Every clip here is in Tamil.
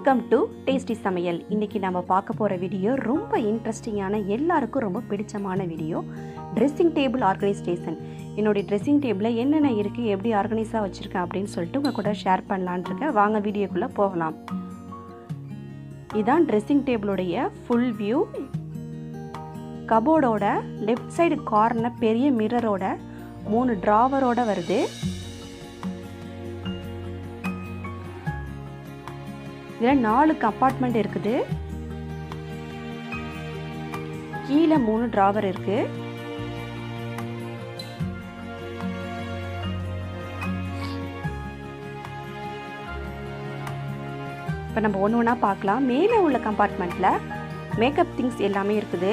வெல்கம் டு டேஸ்டி சமையல் இன்றைக்கி நம்ம பார்க்க போகிற வீடியோ ரொம்ப இன்ட்ரெஸ்டிங்கான எல்லாருக்கும் ரொம்ப பிடிச்சமான வீடியோ ட்ரெஸ்ஸிங் டேபிள் ஆர்கனைசேஷன் என்னுடைய ட்ரெஸ்ஸிங் டேபிளில் என்னென்ன இருக்குது எப்படி ஆர்கனைஸாக வச்சுருக்கேன் அப்படின்னு சொல்லிட்டு உங்கள் கூட ஷேர் பண்ணலான் இருக்கேன் வாங்க வீடியோக்குள்ளே போகலாம் இதான் ட்ரெஸ்ஸிங் டேபிளுடைய ஃபுல் வியூ கபோர்டோட லெஃப்ட் சைடு கார்னர் பெரிய மிரரோட மூணு ட்ராவரோட வருது இதில் நாலு கம்பார்ட்மெண்ட் இருக்குது கீழே மூணு டிராவர் இருக்கு இப்போ நம்ம ஒன்று ஒன்றா பார்க்கலாம் மேலே உள்ள கம்பார்ட்மெண்ட்டில் மேக்கப் திங்ஸ் எல்லாமே இருக்குது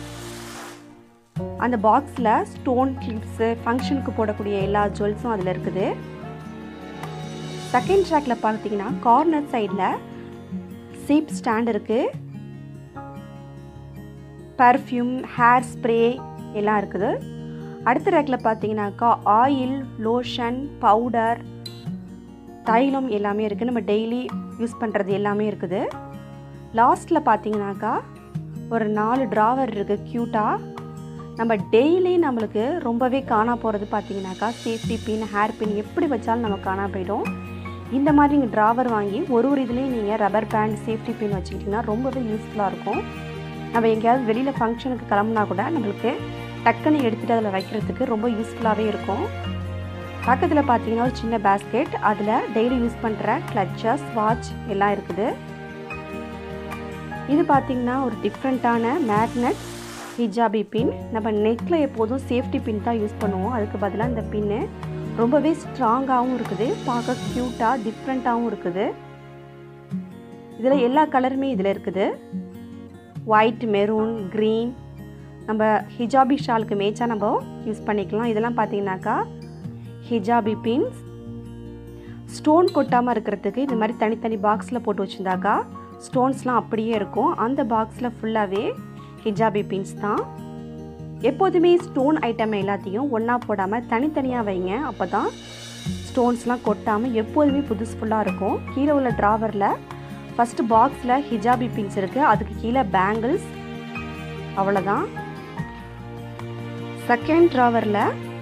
அந்த பாக்ஸில் ஸ்டோன் கிளிப்ஸு ஃபங்க்ஷனுக்கு போடக்கூடிய எல்லா ஜுவல்ஸும் அதில் இருக்குது செகண்ட் ட்ராக்ல பார்த்தீங்கன்னா கார்னர் சைடில் சீப் ஸ்டாண்ட் இருக்குது பர்ஃப்யூம் ஹேர் ஸ்ப்ரே எல்லாம் இருக்குது அடுத்த ரேக்கில் பார்த்தீங்கன்னாக்கா ஆயில் லோஷன் பவுடர் தைலம் எல்லாமே இருக்குது நம்ம டெய்லி யூஸ் பண்ணுறது எல்லாமே இருக்குது லாஸ்ட்டில் பார்த்தீங்கன்னாக்கா ஒரு நாலு ட்ராவர் இருக்குது க்யூட்டாக நம்ம டெய்லி நம்மளுக்கு ரொம்பவே காணா போகிறது பார்த்தீங்கன்னாக்கா சேஃப்டி பின் ஹேர் பின் எப்படி வச்சாலும் நம்ம காணா போயிடும் இந்த மாதிரி நீங்கள் ட்ராவர் வாங்கி ஒரு ஒரு இதுலேயும் நீங்கள் ரப்பர் பேண்ட் சேஃப்டி பின் வச்சுக்கிட்டிங்கன்னா ரொம்பவே யூஸ்ஃபுல்லாக இருக்கும் நம்ம எங்கேயாவது வெளியில் ஃபங்க்ஷனுக்கு கிளம்புனா கூட நம்மளுக்கு டக்குன்னு எடுத்துகிட்டு அதில் வைக்கிறதுக்கு ரொம்ப யூஸ்ஃபுல்லாகவே இருக்கும் பக்கத்தில் பார்த்தீங்கன்னா ஒரு சின்ன பேஸ்கெட் அதில் டெய்லி யூஸ் பண்ணுற கிளச்சஸ் வாட்ச் எல்லாம் இருக்குது இது பார்த்திங்கன்னா ஒரு டிஃப்ரெண்ட்டான மேக்னட் ஹிஜாபி பின் நம்ம நெக்கில் எப்போதும் சேஃப்டி பின் தான் யூஸ் பண்ணுவோம் அதுக்கு பதிலாக இந்த பின்னு ரொம்பவே ஸ்ட்ராங்காகவும் இருக்குது பார்க்க க்யூட்டாக டிஃப்ரெண்ட்டாகவும் இருக்குது இதில் எல்லா கலருமே இதில் இருக்குது ஒயிட் மெரூன் க்ரீன் நம்ம ஹிஜாபி ஷாலுக்கு மேய்ச்சா நம்ம யூஸ் பண்ணிக்கலாம் இதெல்லாம் பார்த்தீங்கன்னாக்கா ஹிஜாபி பின்ஸ் ஸ்டோன் கொட்டாமல் இருக்கிறதுக்கு இந்த மாதிரி தனித்தனி பாக்ஸில் போட்டு வச்சுருந்தாக்கா ஸ்டோன்ஸ்லாம் அப்படியே இருக்கும் அந்த பாக்ஸில் ஃபுல்லாகவே ஹிஜாபி பின்ஸ் தான் எப்போதுமே ஸ்டோன் ஐட்டம் எல்லாத்தையும் ஒன்றா போடாமல் தனித்தனியாக வைங்க அப்போ தான் ஸ்டோன்ஸ்லாம் கொட்டாமல் எப்போதுமே புதுசுஃபுல்லாக இருக்கும் கீழே உள்ள ட்ராவரில் ஃபஸ்ட்டு பாக்ஸில் ஹிஜாபி பின்ஸ் இருக்குது அதுக்கு கீழே பேங்கிள்ஸ் அவ்வளோதான் செகண்ட் ட்ராவரில்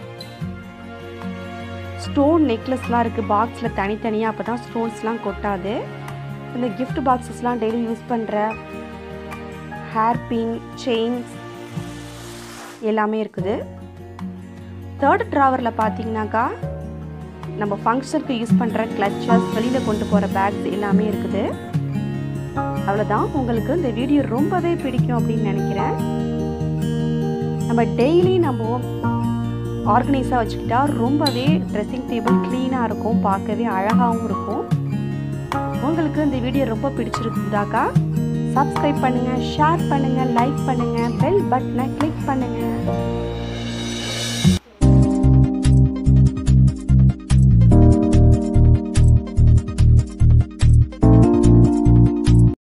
ஸ்டோன் நெக்லஸ்லாம் இருக்குது பாக்ஸில் தனித்தனியாக அப்போ தான் ஸ்டோன்ஸ்லாம் கொட்டாது இந்த கிஃப்ட் பாக்ஸஸ்லாம் டெய்லி யூஸ் பண்ணுற ஹேர் பின் செயின்ஸ் எல்லாமே இருக்குது தேர்ட் ட்ராவரில் பார்த்தீங்கன்னாக்கா நம்ம ஃபங்க்ஷனுக்கு யூஸ் பண்ணுற கிளச்சஸ் வெளியில் கொண்டு போகிற பேக்ஸ் எல்லாமே இருக்குது அவ்வளோதான் உங்களுக்கு இந்த வீடியோ ரொம்பவே பிடிக்கும் அப்படின்னு நினைக்கிறேன் நம்ம டெய்லி நம்ம ஆர்கனைஸாக வச்சுக்கிட்டா ரொம்பவே ட்ரெஸ்ஸிங் டேபிள் க்ளீனாக இருக்கும் பார்க்கவே அழகாகவும் இருக்கும் உங்களுக்கு இந்த வீடியோ ரொம்ப பிடிச்சிருக்குதாக்கா சப்ஸ்கிரைப் பண்ணுங்கள் ஷேர் பண்ணுங்கள் லைக் பண்ணுங்கள் பெல் பட்டனை கிளிக் பண்ணுங்கள்